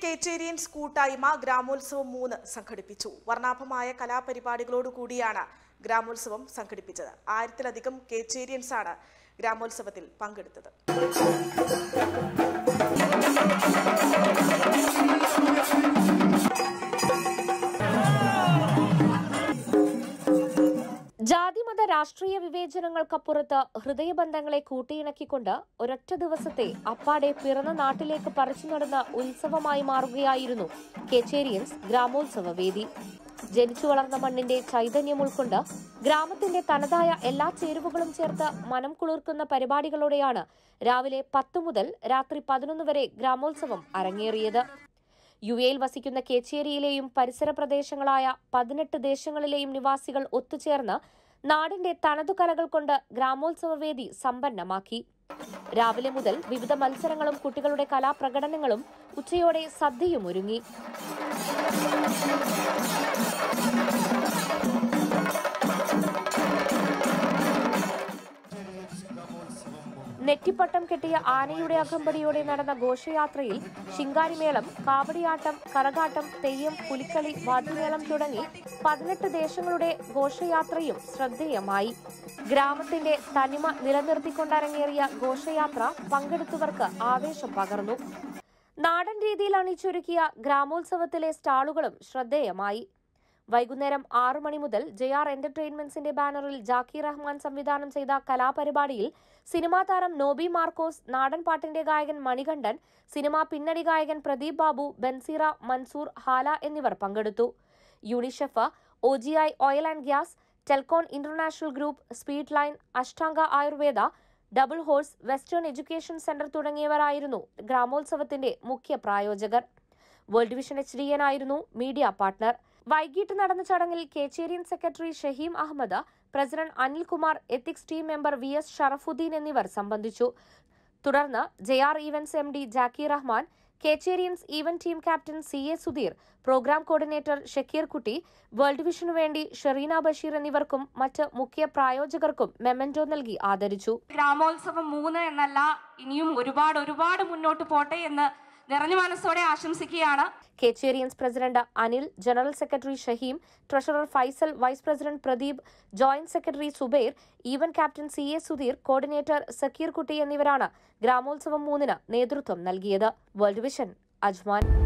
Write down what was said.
കേറ്റേരിയൻസ് കൂട്ടായ്മ ഗ്രാമോത്സവം മൂന്ന് സംഘടിപ്പിച്ചു വർണ്ണാഭമായ കലാപരിപാടികളോടുകൂടിയാണ് ഗ്രാമോത്സവം സംഘടിപ്പിച്ചത് ആയിരത്തിലധികം കേറ്റേരിയൻസ് ആണ് ഗ്രാമോത്സവത്തിൽ പങ്കെടുത്തത് ജാതിമത രാഷ്ട്രീയ വിവേചനങ്ങൾക്കപ്പുറത്ത് ഹൃദയബന്ധങ്ങളെ കൂട്ടിയിണക്കിക്കൊണ്ട് ഒരൊറ്റ ദിവസത്തെ അപ്പാടെ പിറന്ന നാട്ടിലേക്ക് പറിച്ചു നടന്ന ഉത്സവമായി മാറുകയായിരുന്നു കേച്ചേരിയൻസ് ഗ്രാമോത്സവ വേദി ജനിച്ചു വളർന്ന മണ്ണിന്റെ ചൈതന്യം ഉൾക്കൊണ്ട് ഗ്രാമത്തിന്റെ തനതായ എല്ലാ ചേരുവകളും ചേർത്ത് മനം കുളിർക്കുന്ന പരിപാടികളോടെയാണ് രാവിലെ പത്തു മുതൽ രാത്രി പതിനൊന്ന് വരെ ഗ്രാമോത്സവം അരങ്ങേറിയത് യു എയിൽ വസിക്കുന്ന കേച്ചേരിയിലെയും പരിസര പ്രദേശങ്ങളായ പതിനെട്ട് ദേശങ്ങളിലെയും നിവാസികൾ ഒത്തുചേർന്ന് നാടിന്റെ തനതു കലകൾ കൊണ്ട് ഗ്രാമോത്സവ വേദി സമ്പന്നമാക്കി രാവിലെ മുതൽ വിവിധ മത്സരങ്ങളും കുട്ടികളുടെ കലാപ്രകടനങ്ങളും ഉച്ചയോടെ സദ്യയും ഒരുങ്ങി നെറ്റിപ്പട്ടം കെട്ടിയ ആനയുടെ അകമ്പടിയോടെ നടന്ന ഘോഷയാത്രയിൽ ശിങ്കാരിമേളം കാവടിയാട്ടം കറകാട്ടം തെയ്യം പുലിക്കളി വാദ്യമേളം തുടങ്ങി പതിനെട്ട് ദേശങ്ങളുടെ ഘോഷയാത്രയും ശ്രദ്ധേയമായി ഗ്രാമത്തിന്റെ തനിമ നിലനിർത്തിക്കൊണ്ടരങ്ങേറിയ ഘോഷയാത്ര പങ്കെടുത്തവർക്ക് ആവേശം പകർന്നു നാടൻ രീതിയിൽ അണിച്ചൊരുക്കിയ ഗ്രാമോത്സവത്തിലെ സ്റ്റാളുകളും ശ്രദ്ധേയമായി വൈകുന്നേരം ആറു മണി മുതൽ ജെ ആർ എന്റർടൈൻമെന്റ്സിന്റെ ബാനറിൽ ജാക്കി റഹ്മാൻ സംവിധാനം ചെയ്ത കലാപരിപാടിയിൽ സിനിമാ താരം നോബി മാർക്കോസ് നാടൻ പാട്ടിന്റെ ഗായകൻ മണികണ്ഠൻ സിനിമാ പിന്നണി ഗായകൻ പ്രദീപ് ബാബു ബൻസീറ മൻസൂർ ഹാല എന്നിവർ പങ്കെടുത്തു Unichef O G I oil and gas Telcon international group speed line Ashtanga Ayurveda double horse western education centre തുടങ്ങിയവരായിരുന്നു ഗ്രാമോത്സവത്തിന്റെ മുഖ്യ പ്രായോജകർ world vision H D N ആയിരുന്നു മീഡിയ പാർട്ണർ വൈകിട്ട് നടന്ന ചടങ്ങിൽ Kecherian secretary Shaheem Ahmed president Anilkumar ethics team member V S Sharafudheen എന്നിവർ സംബന്ധിച്ചു തുടർന്ന് J R events M D Jackie Rahman Kecherians event team captain C A Sudheer programme coordinator Shakir കുട്ടി വേൾഡ് വിഷനു വേണ്ടി ഷെറീന ബഷീർ എന്നിവർക്കും മറ്റ് മുഖ്യ പ്രായോജകർക്കും മെമന്റോ നൽകി ആദരിച്ചു ഗ്രാമോത്സവം മൂന്ന് എന്നല്ല ഇനിയും ഒരുപാട് ഒരുപാട് മുന്നോട്ട് പോട്ടെ എന്ന് നിറഞ്ഞ മനസ്സോടെ ആശംസിക്കുകയാണ് Kecherians president Anil general secretary Shaheem treasurer Faisal vice president Pradeep joint secretary Subair event captain C A Sudheer coordinator Sakkeer Kutty എന്നിവരാണ് ഗ്രാമോത്സവം മൂന്നിന് നേതൃത്വം നൽകിയത് വേൾഡ് വിഷൻ അജ്മാൻ